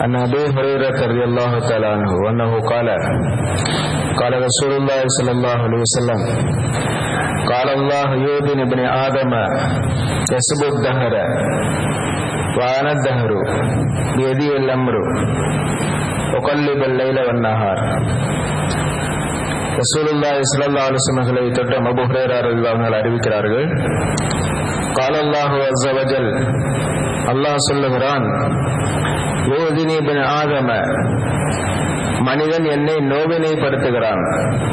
عن ابي هريره رضي الله تعالى عنه انه قال قال رسول الله صلى الله عليه وسلم قال الله يؤذن ابن ادم يسب الدهر وانا الدهر بيدي الامر اقلب الليل والنهار ரசூலுல்லாஹி ஸல்லல்லாஹு அலைஹி வஸல்லம் தொட்ட அபூ ஹுரைரா ரலியல்லாஹு அன்ஹு அறிவிக்கிறார்கள் قال الله عز وجل அல்லாஹ் சொல்லுகிறான் யோதினி பின் ஆதம மனிதன் என்னை நோவினைப்படுத்துகிறான்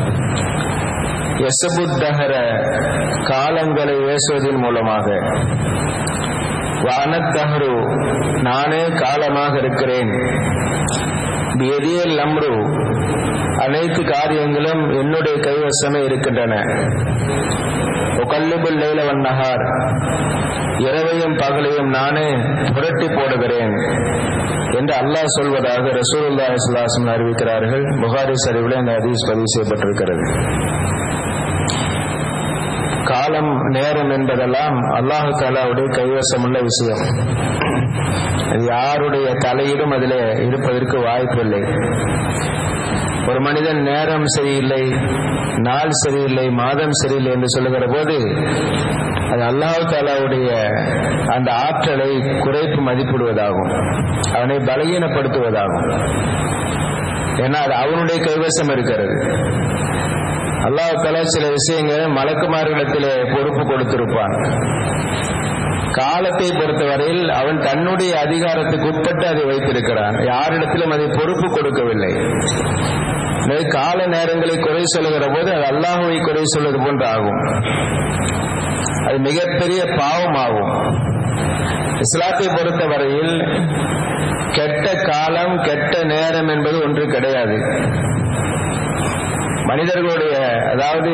எசபுத்தகர காலங்களை ஏசுவதன் மூலமாக வானத்தகரு நானே காலமாக இருக்கிறேன் எதியல் அம்ரு அனைத்து காரியங்களும் என்னுடைய கைவசமே இருக்கின்றன ஒகல்லிபுல் லைலவன் நகார் இரவையும் பகலையும் நானே புரட்டி போடுகிறேன் என்று அல்லாஹ் சொல்வதாக ரசூலுல்லா இஸ்லாசம் அறிவிக்கிறார்கள் புகாரி சரிவில் இந்த ஹதீஸ் பதிவு செய்யப்பட்டிருக்கிறது காலம் நேரம் என்பதெல்லாம் அல்லாஹு தாலாவுடைய கைவசம் உள்ள விஷயம் அது யாருடைய தலையீடும் அதில் இருப்பதற்கு வாய்ப்பில்லை ஒரு மனிதன் நேரம் சரியில்லை நாள் சரியில்லை மாதம் சரியில்லை என்று சொல்லுகிற போது அது அல்லாஹு தாலாவுடைய அந்த ஆற்றலை குறைப்பு மதிப்பிடுவதாகும் அவனை பலகீனப்படுத்துவதாகும் ஏன்னா அது அவனுடைய கைவசம் இருக்கிறது அல்லாஹ் தலா சில விஷயங்களை மலக்குமார்களிடத்திலே பொறுப்பு கொடுத்திருப்பான் காலத்தை பொறுத்தவரையில் அவன் தன்னுடைய அதிகாரத்துக்கு உட்பட்டு அதை வைத்திருக்கிறான் யாரிடத்திலும் அதை பொறுப்பு கொடுக்கவில்லை கால நேரங்களை குறை சொல்லுகிற போது அது அல்லாஹுவை குறை சொல்வது போன்று ஆகும் அது மிகப்பெரிய பாவமாகும் இஸ்லாத்தை பொறுத்தவரையில் கெட்ட காலம் கெட்ட நேரம் என்பது ஒன்று கிடையாது மனிதர்களுடைய அதாவது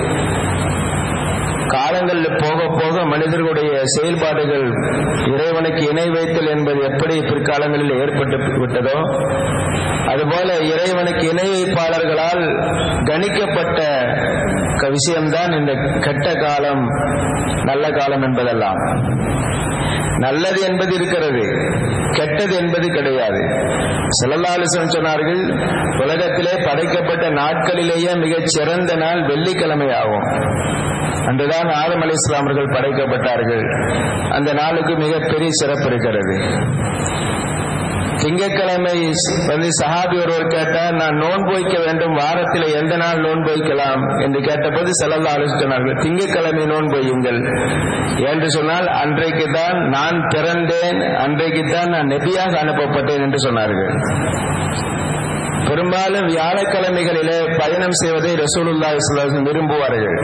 காலங்கள் போக போக மனிதர்களுடைய செயல்பாடுகள் இறைவனுக்கு இணை வைத்தல் என்பது எப்படி பிற்காலங்களில் ஏற்பட்டு விட்டதோ அதுபோல இறைவனுக்கு இணை வைப்பாளர்களால் கணிக்கப்பட்ட விஷயம்தான் இந்த கெட்ட காலம் நல்ல காலம் என்பதெல்லாம் நல்லது என்பது இருக்கிறது கெட்டது என்பது கிடையாது செல்லல்லாலிசன் சொன்னார்கள் உலகத்திலே படைக்கப்பட்ட நாட்களிலேயே மிகச் சிறந்த நாள் வெள்ளிக்கிழமை ஆகும் அன்றுதான் ஆதம் அலி இஸ்லாமர்கள் படைக்கப்பட்டார்கள் அந்த நாளுக்கு மிகப்பெரிய சிறப்பு இருக்கிறது திங்கட்கிழமை வந்து சஹாபி ஒருவர் கேட்டார் நான் நோன்பு வைக்க வேண்டும் வாரத்தில் எந்த நாள் நோன்பு வைக்கலாம் என்று கேட்டபோது செலவு ஆலோசித்தார்கள் திங்கட்கிழமை நோன்பு வையுங்கள் என்று சொன்னால் அன்றைக்கு தான் நான் பிறந்தேன் அன்றைக்கு தான் நான் நெபியாக அனுப்பப்பட்டேன் என்று சொன்னார்கள் பெரும்பாலும் வியாழக்கிழமைகளிலே பயணம் செய்வதை ரசூலுல்லா இஸ்லாம் விரும்புவார்கள்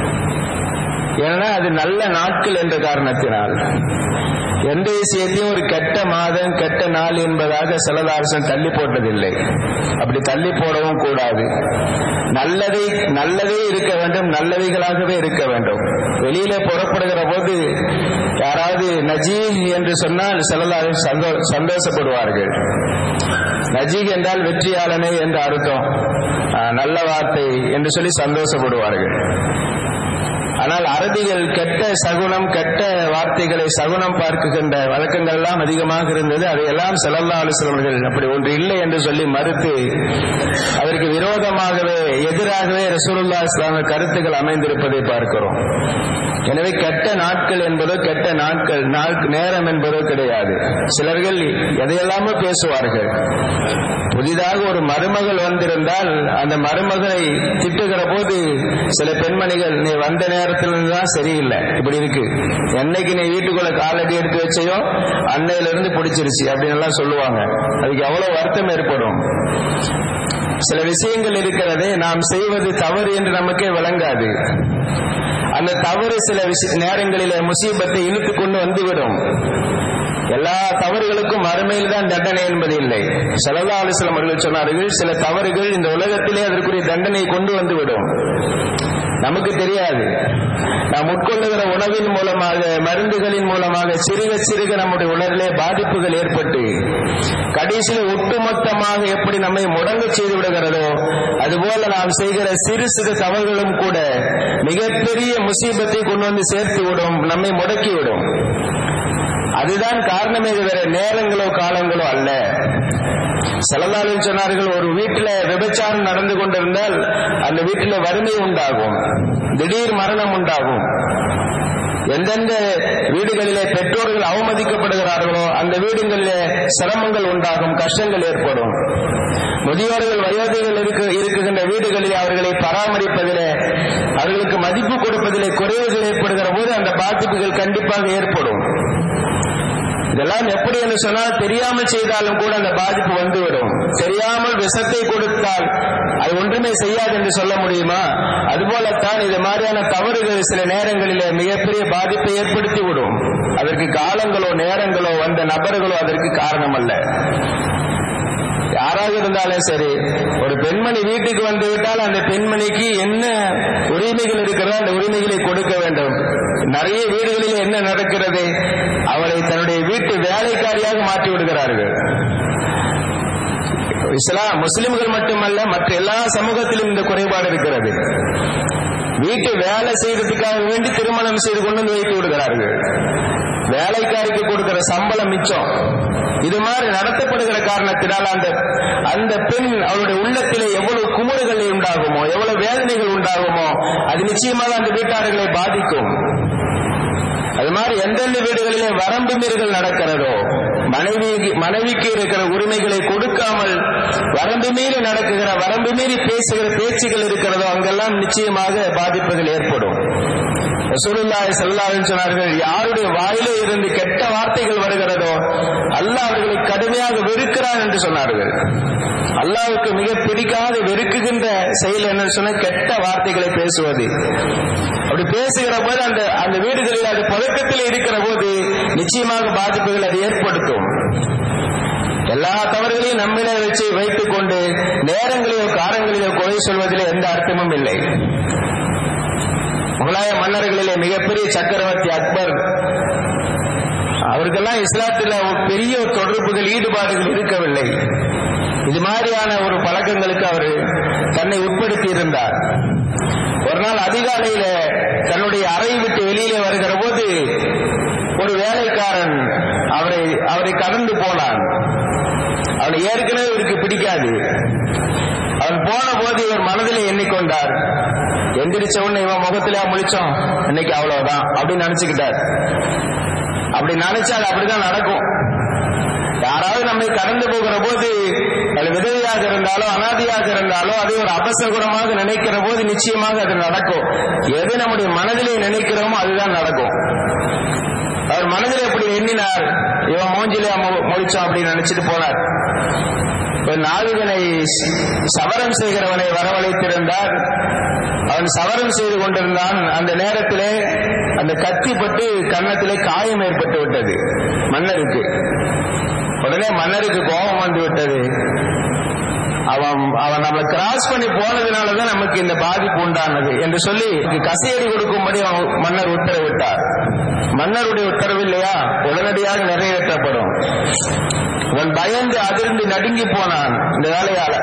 ஏன்னா அது நல்ல நாட்கள் என்ற காரணத்தினால் எந்த விஷயத்தையும் ஒரு கெட்ட மாதம் கெட்ட நாள் என்பதாக சிலதாரசன் தள்ளி போட்டதில்லை அப்படி தள்ளி போடவும் கூடாது நல்லதை நல்லதே இருக்க வேண்டும் நல்லவைகளாகவே இருக்க வேண்டும் வெளியில புறப்படுகிற போது யாராவது நஜீஹ் என்று சொன்னால் சிலதாரன் சந்தோஷப்படுவார்கள் நஜீக் என்றால் வெற்றியாளனே என்று அர்த்தம் நல்ல வார்த்தை என்று சொல்லி சந்தோஷப்படுவார்கள் ஆனால் அரபிகள் கெட்ட சகுனம் கெட்ட வார்த்தைகளை சகுனம் பார்க்குகின்ற வழக்கங்கள் எல்லாம் அதிகமாக இருந்தது அதையெல்லாம் செலல்லா அலுவலர்கள் அப்படி ஒன்று இல்லை என்று சொல்லி மறுத்து அதற்கு விரோதமாகவே எதிராகவே ரசூலுல்லா இஸ்லாம கருத்துக்கள் அமைந்திருப்பதை பார்க்கிறோம் எனவே கெட்ட நாட்கள் என்பதோ கெட்ட நாட்கள் நேரம் என்பதோ கிடையாது சிலர்கள் எதையெல்லாமோ பேசுவார்கள் புதிதாக ஒரு மருமகள் வந்திருந்தால் அந்த மருமகளை திட்டுகிற போது சில பெண்மணிகள் நீ வந்த நேரத்தில் தான் சரியில்லை இப்படி இருக்கு என்னைக்கு நீ வீட்டுக்குள்ள காலடி எடுத்து வச்சையோ அன்னையில இருந்து பிடிச்சிருச்சு அப்படின்னு எல்லாம் சொல்லுவாங்க அதுக்கு எவ்வளவு வருத்தம் ஏற்படும் சில விஷயங்கள் இருக்கிறதே நாம் செய்வது தவறு என்று நமக்கே விளங்காது அந்த தவறு சில நேரங்களிலே முசீபத்தை இழுத்து கொண்டு வந்துவிடும் எல்லா தவறுகளுக்கும் மறுமையில் தான் தண்டனை என்பது இல்லை சலல்லா அலிஸ்லாம் அவர்கள் சொன்னார்கள் சில தவறுகள் இந்த உலகத்திலே அதற்குரிய தண்டனை கொண்டு வந்துவிடும் நமக்கு தெரியாது நாம் உட்கொள்ளுகிற உணவின் மூலமாக மருந்துகளின் மூலமாக சிறுக சிறுக நம்முடைய உணர்விலே பாதிப்புகள் ஏற்பட்டு கடைசியில் ஒட்டுமொத்தமாக எப்படி நம்மை முடங்க செய்து விடுகிறதோ அதுபோல நாம் செய்கிற சிறு சிறு தவறுகளும் கூட மிகப்பெரிய முசீபத்தை கொண்டு வந்து சேர்த்து விடும் நம்மை முடக்கிவிடும் அதுதான் காரணமே தவிர நேரங்களோ காலங்களோ அல்ல செலவாளர் சொன்னார்கள் ஒரு வீட்டில் விபச்சாரம் நடந்து கொண்டிருந்தால் அந்த வீட்டில் வறுமை உண்டாகும் திடீர் மரணம் உண்டாகும் எந்தெந்த வீடுகளிலே பெற்றோர்கள் அவமதிக்கப்படுகிறார்களோ அந்த வீடுகளிலே சிரமங்கள் உண்டாகும் கஷ்டங்கள் ஏற்படும் முதியோர்கள் வயோதிகள் இருக்கு இருக்குகின்ற வீடுகளில் அவர்களை பராமரிப்பதிலே அவர்களுக்கு மதிப்பு கொடுப்பதிலே குறைவுகள் ஏற்படுகிற போது அந்த பாதிப்புகள் கண்டிப்பாக ஏற்படும் இதெல்லாம் எப்படி என்று சொன்னால் தெரியாமல் செய்தாலும் கூட அந்த பாதிப்பு வந்துவிடும் தெரியாமல் விஷத்தை கொடுத்தால் அது ஒன்றுமே செய்யாது என்று சொல்ல முடியுமா அதுபோலத்தான் இது மாதிரியான தவறுகள் சில நேரங்களிலே மிகப்பெரிய பாதிப்பை ஏற்படுத்தி விடும் அதற்கு காலங்களோ நேரங்களோ வந்த நபர்களோ அதற்கு காரணம் அல்ல யாராக இருந்தாலும் சரி ஒரு பெண்மணி வீட்டுக்கு வந்து விட்டால் அந்த பெண்மணிக்கு என்ன உரிமைகள் இருக்கிறதோ அந்த உரிமைகளை கொடுக்க வேண்டும் நிறைய வீடுகளில் என்ன நடக்கிறது அவளை தன்னுடைய வீட்டு வேலைக்காரியாக மாற்றி விடுகிறார்கள் இஸ்லாம் முஸ்லிம்கள் மட்டுமல்ல மற்ற எல்லா சமூகத்திலும் இந்த குறைபாடு இருக்கிறது வீட்டு வேலை செய்யறதுக்காக வேண்டி திருமணம் செய்து கொண்டு வந்து வைத்து விடுகிறார்கள் வேலைக்காரிக்கு கொடுக்கிற சம்பளம் மிச்சம் இது மாதிரி நடத்தப்படுகிற காரணத்தினால் அந்த அந்த பெண் அவருடைய உள்ளத்திலே எவ்வளவு குமுறுகள் உண்டாகுமோ எவ்வளவு வேதனைகள் உண்டாகுமோ அது நிச்சயமாக அந்த வீட்டாளர்களை பாதிக்கும் அது மாதிரி எந்தெந்த வீடுகளிலே வரம்பு மீறுகள் நடக்கிறதோ மனைவி மனைவிக்கு இருக்கிற உரிமைகளை கொடுக்காமல் வரம்பு மீறி நடக்குகிற வரம்பு மீறி பேசுகிற பேச்சுகள் இருக்கிறதோ அங்கெல்லாம் நிச்சயமாக பாதிப்புகள் ஏற்படும் ரசூலுல்லாஹி ஸல்லல்லாஹு அலைஹி சொன்னார்கள் யாருடைய வாயிலே இருந்து கெட்ட வார்த்தைகள் வருகிறதோ அல்லாஹ் அவர்களை கடுமையாக வெறுக்கிறான் என்று சொன்னார்கள் அல்லாஹ்வுக்கு மிக பிடிக்காத வெறுக்குகின்ற செயல் என்ன சொன்ன கெட்ட வார்த்தைகளை பேசுவது அப்படி பேசுகிற போது அந்த அந்த வீடுகளில் அது புழக்கத்தில் இருக்கிற போது நிச்சயமாக பாதிப்புகள் அது ஏற்படுத்தும் எல்லா தவறுகளையும் நம்மிலே வச்சு வைத்துக் கொண்டு நேரங்களிலோ காரங்களிலோ குறை சொல்வதில் எந்த அர்த்தமும் இல்லை முகலாய மன்னர்களிலே மிகப்பெரிய சக்கரவர்த்தி அக்பர் அவருக்கெல்லாம் இஸ்லாத்தில் பெரிய தொடர்புகள் ஈடுபாடுகள் இருக்கவில்லை இது மாதிரியான ஒரு பழக்கங்களுக்கு அவர் தன்னை உட்படுத்தி இருந்தார் ஒரு நாள் அதிகாலையில தன்னுடைய அறையை விட்டு வெளியிலே வருகிற போது ஒரு வேலைக்காரன் அவரை அவரை கடந்து போனான் அவனை ஏற்கனவே இவருக்கு பிடிக்காது அவன் போன போது இவர் மனதில் எண்ணிக்கொண்டார் எந்திரிச்ச உடனே இவன் முகத்திலே முழிச்சோம் இன்னைக்கு அவ்வளவுதான் அப்படின்னு நினைச்சுக்கிட்டார் அப்படி நினைச்சா அது அப்படிதான் நடக்கும் யாராவது நம்மை கடந்து போகிற போது அது விதவையாக இருந்தாலோ அனாதியாக இருந்தாலோ அதை ஒரு அபசகுணமாக நினைக்கிற போது நிச்சயமாக அது நடக்கும் எது நம்முடைய மனதிலே நினைக்கிறோமோ அதுதான் நடக்கும் அவர் மனதில் எப்படி எண்ணினார் இவன் மூஞ்சிலே மொழிச்சோம் அப்படின்னு நினைச்சிட்டு போனார் நாவிகனை சவரம் செய்கிறவனை வரவழைத்திருந்தார் அவன் சவரம் செய்து கொண்டிருந்தான் அந்த நேரத்திலே அந்த கத்தி பட்டு கன்னத்திலே காயம் ஏற்பட்டு விட்டது மன்னருக்கு உடனே மன்னருக்கு கோபம் வந்து விட்டது அவன் அவன் நம்மளை கிராஸ் பண்ணி போனதுனாலதான் நமக்கு இந்த பாதிப்பு உண்டானது என்று சொல்லி கசையடி கொடுக்கும்படி மன்னர் உத்தரவிட்டார் மன்னருடைய உத்தரவு இல்லையா உடனடியாக நிறைவேற்றப்படும் அவன் பயந்து அதிர்ந்து நடுங்கி போனான் இந்த வேலையால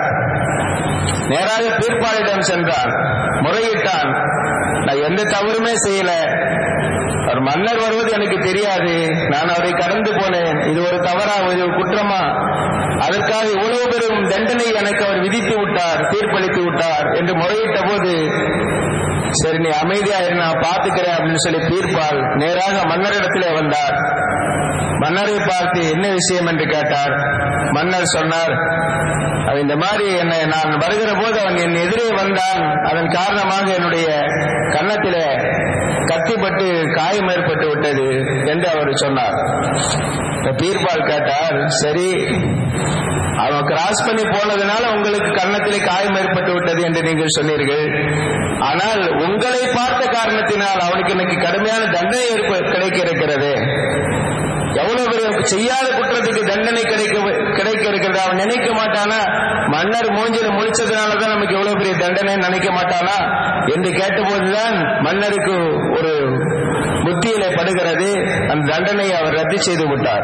நேராக பீர்ப்பாளிடம் சென்றான் முறையிட்டான் நான் எந்த தவறுமே செய்யல அவர் மன்னர் வருவது எனக்கு தெரியாது நான் அவரை கடந்து போனேன் இது ஒரு தவறா இது ஒரு குற்றமா அதற்காக இவ்வளவு பெரும் தண்டனை எனக்கு அவர் விதித்து விட்டார் தீர்ப்பளித்து விட்டார் என்று முறையிட்ட போது சரி நீ அமைதியா நான் பார்த்துக்கிறேன் அப்படின்னு சொல்லி தீர்ப்பால் நேராக மன்னரிடத்திலே வந்தார் மன்னரை பார்த்து என்ன விஷயம் என்று கேட்டார் மன்னர் சொன்னார் அவன் இந்த மாதிரி என்னை நான் வருகிற போது அவன் என் எதிரே வந்தான் அதன் காரணமாக என்னுடைய கன்னத்திலே கத்திப்பட்டு காயம் ஏற்பட்டு விட்டது என்று அவர் சொன்னார் தீர்ப்பால் கேட்டார் சரி அவன் கிராஸ் பண்ணி போனதுனால உங்களுக்கு கன்னத்திலே காயம் ஏற்பட்டு விட்டது என்று நீங்கள் சொன்னீர்கள் ஆனால் உங்களை பார்த்த காரணத்தினால் அவனுக்கு இன்னைக்கு கடுமையான தண்டனை கிடைக்க இருக்கிறது எவ்வளவு பெரிய செய்யாத குற்றத்துக்கு தண்டனை கிடைக்க கிடைக்க இருக்கிறது அவன் நினைக்க மாட்டானா மன்னர் மூஞ்சில முழிச்சதுனாலதான் நமக்கு எவ்வளவு பெரிய தண்டனை நினைக்க மாட்டானா என்று கேட்டபோதுதான் மன்னருக்கு ஒரு புத்தியிலே படுகிறது அந்த தண்டனையை அவர் ரத்து செய்து விட்டார்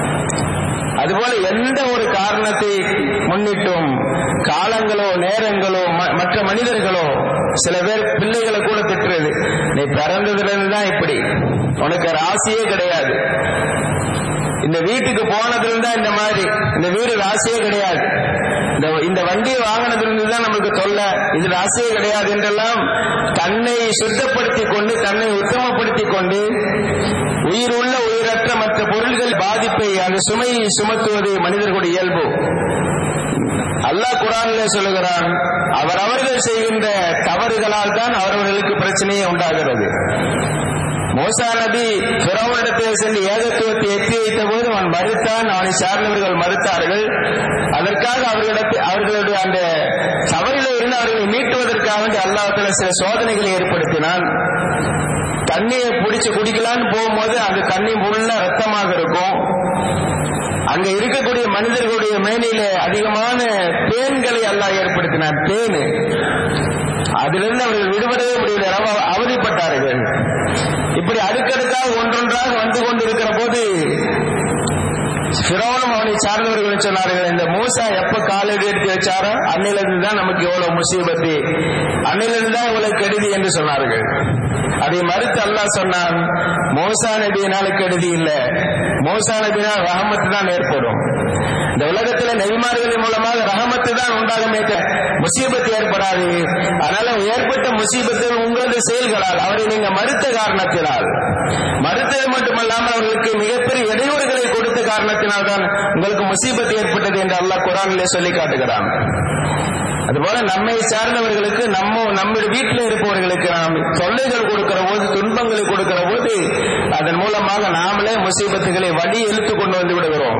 அதுபோல எந்த ஒரு காரணத்தை முன்னிட்டும் காலங்களோ நேரங்களோ மற்ற மனிதர்களோ சில பேர் பிள்ளைகளை கூட திட்டுறது நீ பிறந்ததுல இருந்து தான் இப்படி உனக்கு ராசியே கிடையாது இந்த வீட்டுக்கு போனதுல தான் இந்த மாதிரி இந்த வீடு ராசியே கிடையாது இந்த இந்த வண்டியை வாங்கினதுல தான் நமக்கு தொல்லை இது ராசியே கிடையாது என்றெல்லாம் தன்னை சுத்தப்படுத்தி கொண்டு தன்னை உத்தமப்படுத்தி கொண்டு உயிர் உள்ள உயிரற்ற மற்ற பொருள்கள் பாதிப்பை அந்த சுமையை சுமத்துவது மனிதர்களுடைய இயல்பு அல்லாஹ் குரானிலே சொல்லுகிறான் அவர் அவர்கள் செய்கின்ற தவறுகளால் தான் அவர்களுக்கு பிரச்சனையே உண்டாகிறது மோசா நபி பிறவனிடத்தில் சென்று ஏகத்துவத்தை எத்தி வைத்த போது அவன் மறுத்தான் அவனை சார்ந்தவர்கள் மறுத்தார்கள் அதற்காக அவர்களிடத்தில் அவர்களுடைய அந்த தவறிலே இருந்து அவர்களை மீட்டுவதற்காக வேண்டி அல்லாஹத்துல சில சோதனைகளை ஏற்படுத்தினான் தண்ணியை பிடிச்சு குடிக்கலான்னு போகும்போது அந்த தண்ணி முள்ள ரத்தமாக இருக்கும் அங்க இருக்கக்கூடிய மனிதர்களுடைய மேனியில அதிகமான பேன்களை அல்லாஹ் ஏற்படுத்தினார் தேனு அதிலிருந்து அவர்கள் விடுபடவே முடியல ரொம்ப அவதிப்பட்டார்கள் இப்படி அடுக்கடுக்காக ஒன்றொன்றாக வந்து கொண்டிருக்கிற போது பிறவனும் அவனை சார்ந்தவர்கள் சொன்னார்கள் இந்த மூசா எப்ப காலடி எடுத்து வச்சாரோ அன்னிலிருந்து தான் நமக்கு எவ்வளவு முசீபத்து அன்னிலிருந்து தான் இவ்வளவு கெடுதி என்று சொன்னார்கள் அதை மறுத்து அல்லாஹ் சொன்னான் மோசா நபியினால கெடுதி இல்ல மோசா நபியினால் ரஹமத்து தான் ஏற்படும் இந்த உலகத்துல நெய்மார்களின் மூலமாக ரஹமத்து தான் உண்டாகுமே முசீபத்து ஏற்படாது அதனால ஏற்பட்ட முசீபத்தில் உங்களது செயல்களால் அவரை நீங்க மறுத்த காரணத்தினால் மறுத்தது மட்டுமல்லாமல் அவர்களுக்கு மிகப்பெரிய இடையூறுகளை கொடுத்த காரணத்தினால் தான் உங்களுக்கு முசீபத்து ஏற்பட்டது என்று அல்லாஹ் குரானிலே சொல்லி காட்டுகிறான் அதுபோல நம்மை சார்ந்தவர்களுக்கு நம்ம நம்முடைய வீட்டில் இருப்பவர்களுக்கு நாம் தொல்லைகள் கொடுக்கிற போது துன்பங்களை கொடுக்கிற போது அதன் மூலமாக நாமளே முசீபத்துகளை வழி இழுத்து கொண்டு வந்து விடுகிறோம்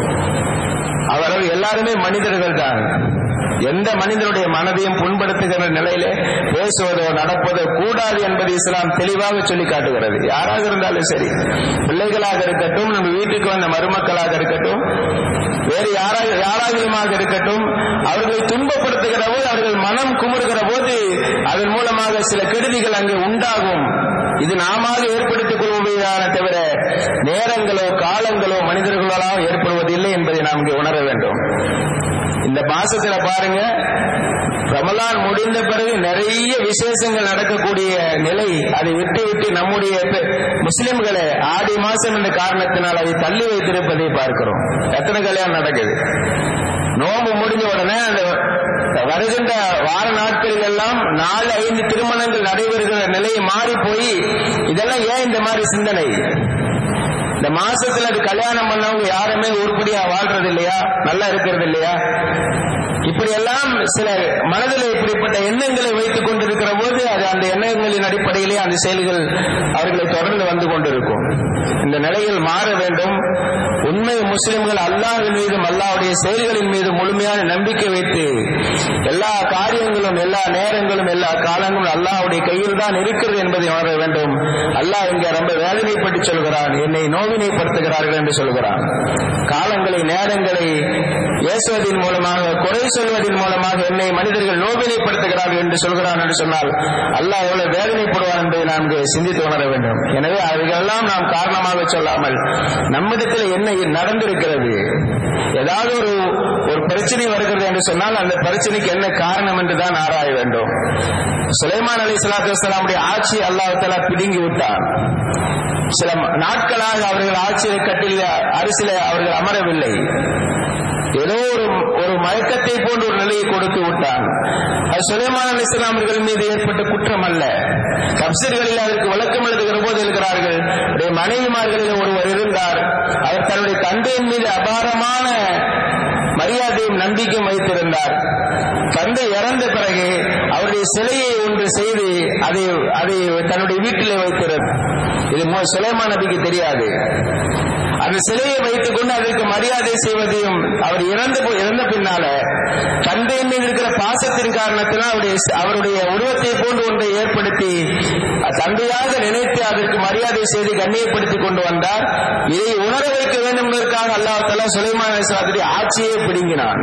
அவர்கள் எல்லாருமே மனிதர்கள் தான் எந்த மனிதனுடைய மனதையும் புண்படுத்துகிற நிலையிலே பேசுவதோ நடப்பதோ கூடாது என்பது இஸ்லாம் தெளிவாக சொல்லி காட்டுகிறது யாராக இருந்தாலும் சரி பிள்ளைகளாக இருக்கட்டும் நம்ம வீட்டுக்கு வந்த மருமக்களாக இருக்கட்டும் வேறு யாராக யாராகிலுமாக இருக்கட்டும் அவர்களை துன்பப்படுத்துகிற போது அவர்கள் மனம் குமுறுகிற போது அதன் மூலமாக சில கெடுதிகள் அங்கே உண்டாகும் இது நாம ஏற்படுத்திக் கொள்வதான தவிர நேரங்களோ காலங்களோ மனிதர்களால் ஏற்படுவதில்லை என்பதை நாம் இங்கே உணர வேண்டும் இந்த மாசத்துல பாருங்க ரமலான் முடிந்த பிறகு நிறைய விசேஷங்கள் நடக்கக்கூடிய நிலை அதை விட்டு விட்டு நம்முடைய முஸ்லிம்களை ஆடி மாசம் என்ற காரணத்தினால் அதை தள்ளி வைத்திருப்பதை பார்க்கிறோம் எத்தனை கல்யாணம் நடக்குது நோம்பு முடிஞ்ச உடனே அந்த வருகின்ற வார நாட்களில் எல்லாம் நாலு ஐந்து திருமணங்கள் நடைபெறுகிற நிலை மாறி போய் இதெல்லாம் ஏன் இந்த மாதிரி சிந்தனை இந்த மாசத்துல அது கல்யாணம் பண்ணவங்க யாருமே உருப்படியா வாழ்றது இல்லையா நல்லா இருக்கிறது இல்லையா இப்படி எல்லாம் சில மனதில் இப்படிப்பட்ட எண்ணங்களை வைத்துக் கொண்டிருக்கிற போது அது அந்த எண்ணங்களின் அடிப்படையிலே அந்த செயல்கள் அவர்களை தொடர்ந்து வந்து கொண்டிருக்கும் இந்த நிலையில் மாற வேண்டும் உண்மை முஸ்லிம்கள் அல்லாஹின் மீதும் அல்லாவுடைய செயல்களின் மீது முழுமையான நம்பிக்கை வைத்து எல்லா காரியங்களும் எல்லா நேரங்களும் எல்லா காலங்களும் அல்லாஹ்வுடைய கையில் தான் இருக்கிறது என்பதை உணர வேண்டும் அல்லாஹ் இங்க ரொம்ப வேதனைப்பட்டு சொல்கிறான் என்னை நோவினைப்படுத்துகிறார்கள் என்று சொல்கிறான் காலங்களை நேரங்களை ஏசுவதன் மூலமாக குறை சொல்வதன் மூலமாக என்னை மனிதர்கள் நோவினைப்படுத்துகிறார்கள் என்று சொல்கிறான் என்று சொன்னால் அல்லாஹ் எவ்வளவு வேதனைப்படுவான் என்பதை நாம் இங்கே சிந்தித்து உணர வேண்டும் எனவே அவைகளெல்லாம் நாம் காரணமாக சொல்லாமல் நம்மிடத்தில் என்ன நடந்திருக்கிறது ஏதாவது ஒரு ஒரு பிரச்சனை வருகிறது என்று சொன்னால் அந்த பிரச்சனைக்கு என்ன காரணம் என்று தான் ஆராய வேண்டும் சுலைமான் அலி சலாத்து வலாமுடைய ஆட்சி அல்லாஹால பிடுங்கி விட்டான் சில நாட்களாக அவர்கள் ஆட்சியை கட்டில் அரசியல அவர்கள் அமரவில்லை ஏதோ ஒரு ஒரு மயக்கத்தை போன்ற ஒரு நிலையை கொடுத்து விட்டான் அது சுலைமான் அலி இஸ்லாமர்கள் மீது ஏற்பட்ட குற்றம் அல்ல தப்சீர்களில் அதற்கு விளக்கம் எழுதுகிற போது இருக்கிறார்கள் மனைவிமார்களில் ஒருவர் இருந்தார் அவர் தன்னுடைய தந்தையின் மீது அபாரமான மரியாதையும் நம்பிக்கையும் வைத்திருந்தார் தந்தை இறந்த பிறகு அவருடைய சிலையை ஒன்று செய்து அதை அதை தன்னுடைய வீட்டிலே வைத்திருந்தார் இது சுலைமான் நபிக்கு தெரியாது அந்த சிலையை வைத்துக் கொண்டு அதற்கு மரியாதை செய்வதையும் அவர் இறந்து இறந்த பின்னால தந்தையின் மீது இருக்கிற பாசத்தின் காரணத்தினால் அவருடைய அவருடைய உருவத்தை போன்று ஒன்றை ஏற்படுத்தி தந்தையாக நினைத்து அதற்கு மரியாதை செய்து கண்ணியப்படுத்தி கொண்டு வந்தார் இதை உணர வைக்க வேண்டும் என்பதற்காக அல்லாஹால சுலைமான சாதிரி ஆட்சியை பிடுங்கினான்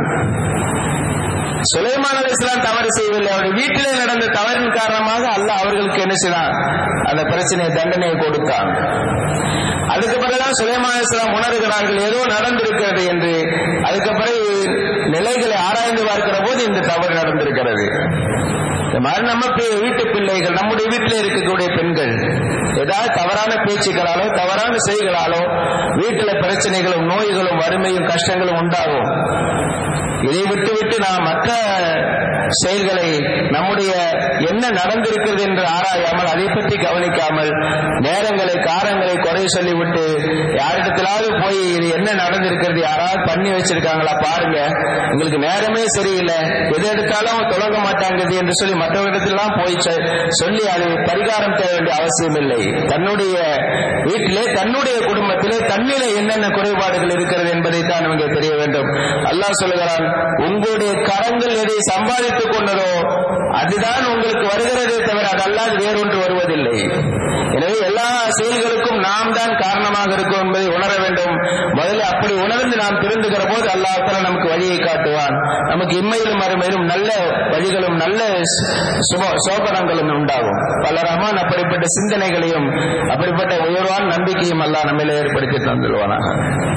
சுலைமான இஸ்லாம் தவறு செய்யவில்லை அவருடைய வீட்டிலே நடந்த தவறின் காரணமாக அல்லாஹ் அவர்களுக்கு என்ன செய்தான் அந்த பிரச்சனையை தண்டனையை கொடுத்தான் அதுக்கு பிறகுதான் சுலைமான இஸ்லாம் உணர்கிறார்கள் ஏதோ நடந்திருக்கிறது என்று அதுக்கு பிறகு நிலைகளை ஆராய்ந்து பார்க்கிற போது இந்த தவறு நடந்திருக்கிறது இந்த மாதிரி நம்ம பி- வீட்டு பிள்ளைகள் நம்முடைய வீட்டில் இருக்கக்கூடிய பெண்கள் ஏதாவது தவறான பேச்சுக்களாலோ தவறான செய்களாலோ வீட்டில் பிரச்சனைகளும் நோய்களும் வறுமையும் கஷ்டங்களும் உண்டாகும் இதை விட்டுவிட்டு நாம் மற்ற செயல்களை நம்முடைய என்ன நடந்திருக்கிறது என்று ஆராயாமல் அதை பற்றி கவனிக்காமல் நேரங்களை காரங்களை குறை சொல்லிவிட்டு யாரிடத்திலாவது போய் இது என்ன நடந்திருக்கிறது யாராவது பண்ணி வச்சிருக்காங்களா பாருங்க உங்களுக்கு நேரமே சரியில்லை எது எடுத்தாலும் தொடங்க மாட்டாங்குது என்று சொல்லி மற்றவரிடத்திலாம் போய் சொ- சொல்லி அது பரிகாரம் தேட வேண்டிய அவசியம் இல்லை தன்னுடைய வீட்டிலே தன்னுடைய குடும்பத்திலே தன்னிலே என்னென்ன குறைபாடுகள் இருக்கிறது என்பதை தான் நமக்கு தெரிய வேண்டும் அல்லாஹ் சொல்லுகிறான் உங்களுடைய கரங்கள் எதை சம்பாதித்துக் கொண்டதோ அதுதான் உங்களுக்கு வருகிறதே தவிர அதல்லாது வேறொன்று வருவதில்லை எனவே எல்லா செயல்களுக்கும் நாம் தான் காரணமாக இருக்கோம் என்பதை உணர வேண்டும் முதல்ல அப்படி உணர்ந்து நாம் திருந்துகிற போது அல்லாஹ் நமக்கு வழியை காட்டுவான் நமக்கு இம்மையிலும் மறுமையிலும் நல்ல வழிகளும் நல்ல சுப- சோபனங்களும் உண்டாகும் பல ரஹ்மான் அப்படிப்பட்ட சிந்தனைகளையும் அப்படிப்பட்ட உயர்வான நம்பிக்கையும் அல்லாஹ் நம்மிலே ஏற்படுத்தி தந்துடுவானாக